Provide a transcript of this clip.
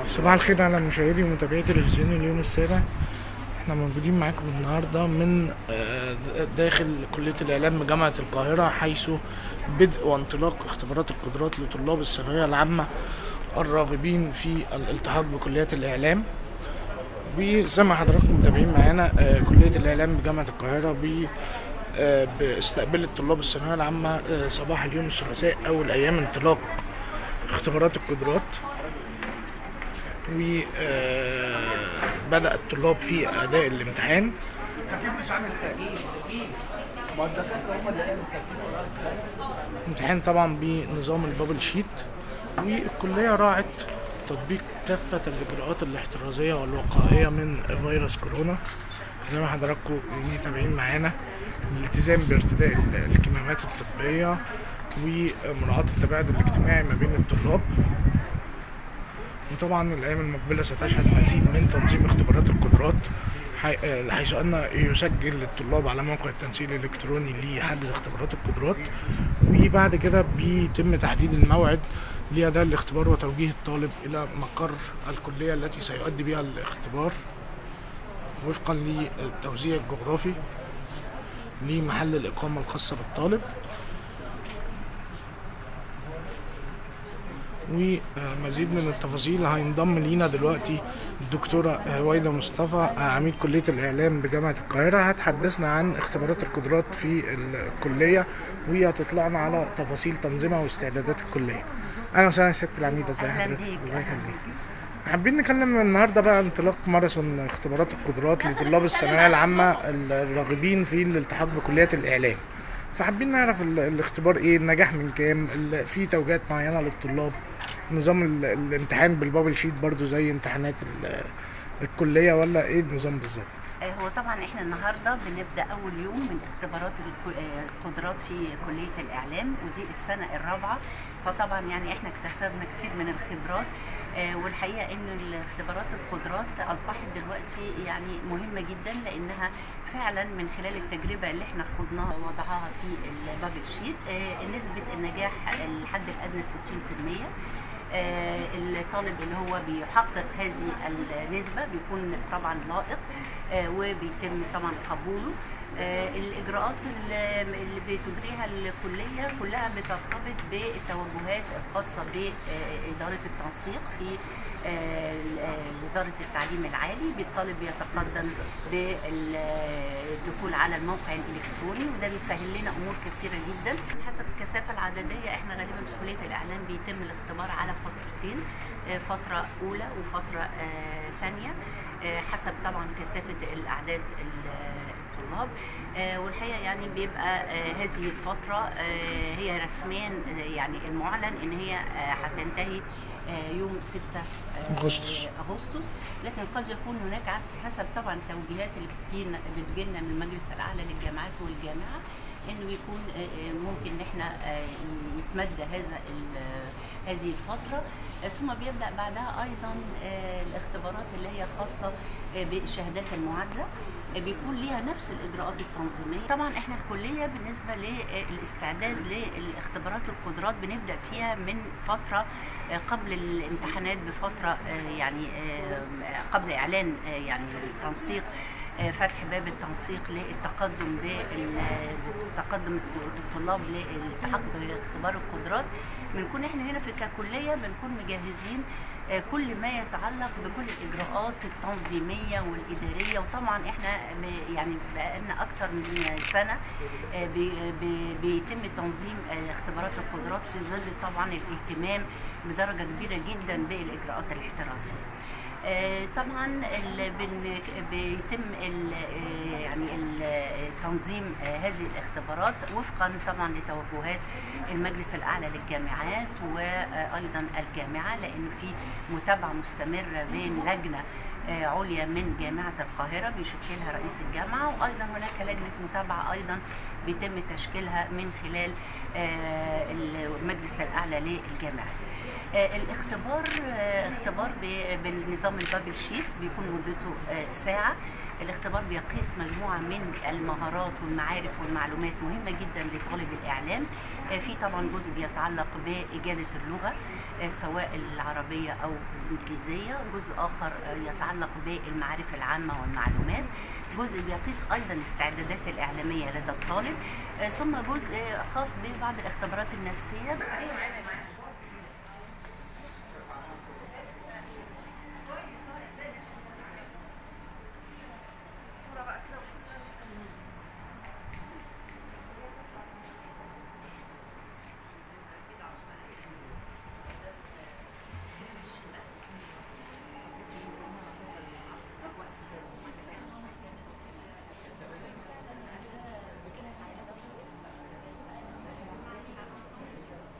صباح الخير على مشاهدي ومتابعي تلفزيون اليوم السابع احنا موجودين معاكم النهارده من آه، داخل كلية الإعلام بجامعة القاهرة حيث بدء وانطلاق اختبارات القدرات لطلاب الثانوية العامة الراغبين في الالتحاق بكليات الإعلام وزي ما حضراتكم متابعين معانا آه، كلية الإعلام بجامعة القاهرة ب آه، باستقبال الطلاب الثانوية العامة آه، صباح اليوم الثلاثاء أول أيام انطلاق اختبارات القدرات وبدأ الطلاب في أداء الامتحان امتحان طبعا بنظام البابل شيت والكلية راعت تطبيق كافة الإجراءات الاحترازية والوقائية من فيروس كورونا زي ما حضراتكم متابعين معانا الالتزام بارتداء ال- الكمامات الطبية ومراعاة التباعد الاجتماعي ما بين الطلاب وطبعا الايام المقبله ستشهد مزيد من تنظيم اختبارات القدرات حي- آه، حيث ان يسجل الطلاب على موقع التنسيق الالكتروني لحجز اختبارات القدرات وبعد كده بيتم تحديد الموعد لاداء الاختبار وتوجيه الطالب الى مقر الكليه التي سيؤدي بها الاختبار وفقا للتوزيع الجغرافي لمحل الاقامه الخاصه بالطالب ومزيد من التفاصيل هينضم لينا دلوقتي الدكتورة هويدا مصطفى عميد كلية الإعلام بجامعة القاهرة هتحدثنا عن اختبارات القدرات في الكلية وهتطلعنا على تفاصيل تنظيمها واستعدادات الكلية. أهلا وسهلا يا ست العميدة ازي أهلا حضرتك؟ بيك، الله أهلا يخليك. حابين نتكلم النهارده بقى انطلاق ماراثون اختبارات القدرات لطلاب الثانويه العامه الراغبين في الالتحاق بكليات الاعلام فحابين نعرف ال- الاختبار ايه النجاح من كام ال- في توجيهات معينه للطلاب نظام ال- الامتحان بالبابل شيت برضو زي امتحانات ال- الكليه ولا ايه النظام بالظبط آه، هو طبعا احنا النهارده بنبدا اول يوم من اختبارات الك- آه، القدرات في كليه الاعلام ودي السنه الرابعه فطبعا يعني احنا اكتسبنا كتير من الخبرات آه، والحقيقه ان الاختبارات القدرات اصبحت دلوقتي يعني مهمه جدا لانها فعلا من خلال التجربه اللي احنا خضناها وضعها في البابل شيت آه، نسبه النجاح الحد الادنى 60% آه، الطالب اللي هو بيحقق هذه النسبة بيكون طبعا لائق آه، وبيتم طبعا قبوله آه، الإجراءات اللي اللي بتجريها الكلية كلها بترتبط بالتوجهات الخاصة بإدارة التنسيق في آه، آه، وزارة التعليم العالي بالطالب يتقدم بالدخول على الموقع الإلكتروني وده بيسهل لنا أمور كثيرة جدا حسب الكثافة العددية احنا غالبا في كلية الإعلام بيتم الاختبار على فترتين آه، فترة أولى وفترة آه، ثانية آه، حسب طبعا كثافة الأعداد ال- الطلاب آه، والحقيقة يعني بيبقى آه، هذه الفترة آه، هي رسميا آه، يعني المعلن إن هي آه، هتنتهي آه، يوم 6 آه، أغسطس. اغسطس لكن قد يكون هناك عس- حسب طبعا التوجيهات اللي بتجينا بتجينا من المجلس الاعلى للجامعات والجامعه انه يكون آه، آه، ممكن ان احنا آه، يتمدى هذا ال- هذه الفتره آه، ثم بيبدا بعدها ايضا آه، الاختبارات اللي هي خاصه آه، بالشهادات المعادله آه، بيكون ليها نفس الاجراءات التنظيميه طبعا احنا الكليه بالنسبه للاستعداد للاختبارات القدرات بنبدا فيها من فتره آه، قبل الامتحانات بفتره آه، يعني آه، قبل اعلان آه، يعني التنسيق آه، فتح باب التنسيق للتقدم بالتقدم الطلاب للالتحاق باختبار القدرات بنكون احنا هنا في ككليه بنكون مجهزين آه، كل ما يتعلق بكل الاجراءات التنظيميه والاداريه وطبعا احنا ب- يعني بقالنا اكتر من سنه آه، بي- بي- بيتم تنظيم آه، اختبارات القدرات في ظل طبعا الاهتمام بدرجه كبيره جدا بالاجراءات الاحترازيه. آه، طبعا ال- بن- بيتم ال- آه، يعني ال- تنظيم آه، هذه الاختبارات وفقا طبعا لتوجهات المجلس الاعلى للجامعات وايضا الجامعه لان في متابعه مستمره بين لجنه آه، عليا من جامعه القاهره بيشكلها رئيس الجامعه وايضا هناك لجنه متابعه ايضا بيتم تشكيلها من خلال آه، المجلس الاعلى للجامعات. آه، الاختبار آه، اختبار ب- بالنظام البابل شيت بيكون مدته آه، ساعة الاختبار بيقيس مجموعة من المهارات والمعارف والمعلومات مهمة جدا لطالب الإعلام آه، في طبعا جزء بيتعلق بإجادة اللغة آه، سواء العربية أو الإنجليزية جزء آخر آه، يتعلق بالمعارف العامة والمعلومات جزء بيقيس أيضا الاستعدادات الإعلامية لدى الطالب آه، ثم جزء خاص ببعض الاختبارات النفسية